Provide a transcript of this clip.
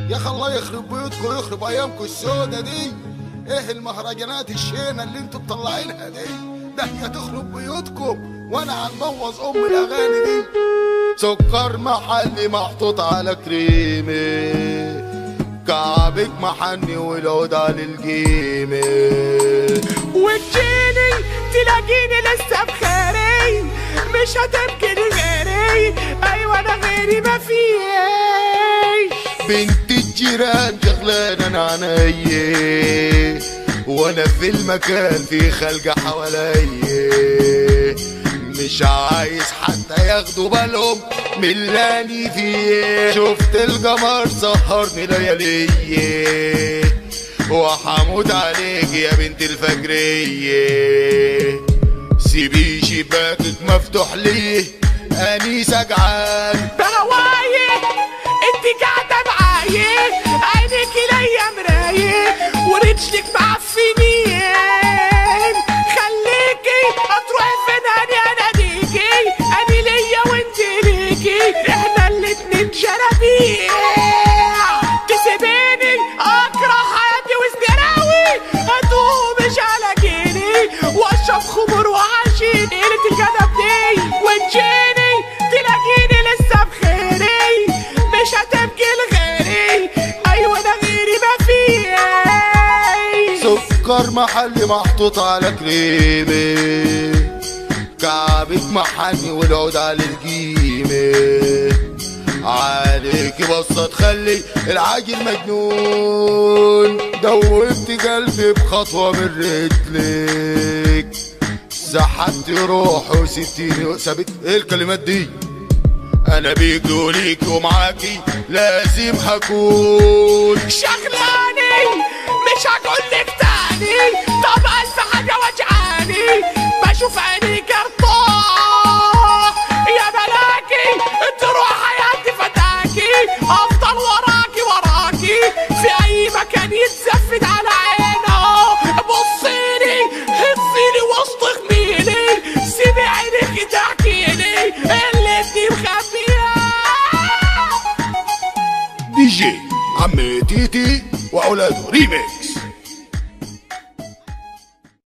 يا اخي الله يخرب بيوتكم ويخرب ايامكم السودة دي ايه المهرجانات الشينة اللي انتوا مطلعينها دي ده هي تخرب بيوتكم وانا هنبوظ ام الاغاني دي سكر محلي محطوط على كريمي كعبك محني والعود على الجيمي وتجيني تلاقيني لسه بخيري مش هتبكي لغيري ايوه انا غيري ما فيش بنت الجيران شغلانة انا عناية وانا في المكان في خلقة حواليا مش عايز حتى ياخدوا بالهم من اللي أنا فيه شفت القمر سهرني ليالي وحموت عليك يا بنت الفجرية سيبي شباكك مفتوح ليه اني سجعان بهواي انت قاعده معايا عينيك ليا مرايه ورجلك معفنين خليكي هتروحي فين انا اناديكي انا ليا وانت ليكي احنا الاتنين جرابيع تسيبيني اكره حياتي وسجراوي هتقومش على جيلي واشرب خمر وعشين قلة الجدب دي وتجيني تلاقيني لسه بخيري مش هتبكي لغيري ايوه انا غيري ما فيش سكر محلي محطوط على كريمي كعبك محني والعود على الجيمي عليك بصة تخلي العاجل مجنون دوبت قلبي بخطوة من رجلك سحبت روحي وسبتيني وسابت ايه الكلمات دي انا بيك وليك ومعاكي لازم هكون شغلاني مش هقولك تاني طب الف حاجه وجعاني بشوف عينيك ارتاح يا ملاكي تروح حياتي فتاكي افضل وراكي وراكي في اي مكان يتزفت على عينه بصيلي هزيلي وسط خميلي سيبي عينيك تحكيلي اللي انت مخبيها دي جي عم تيتي واولاده ريميك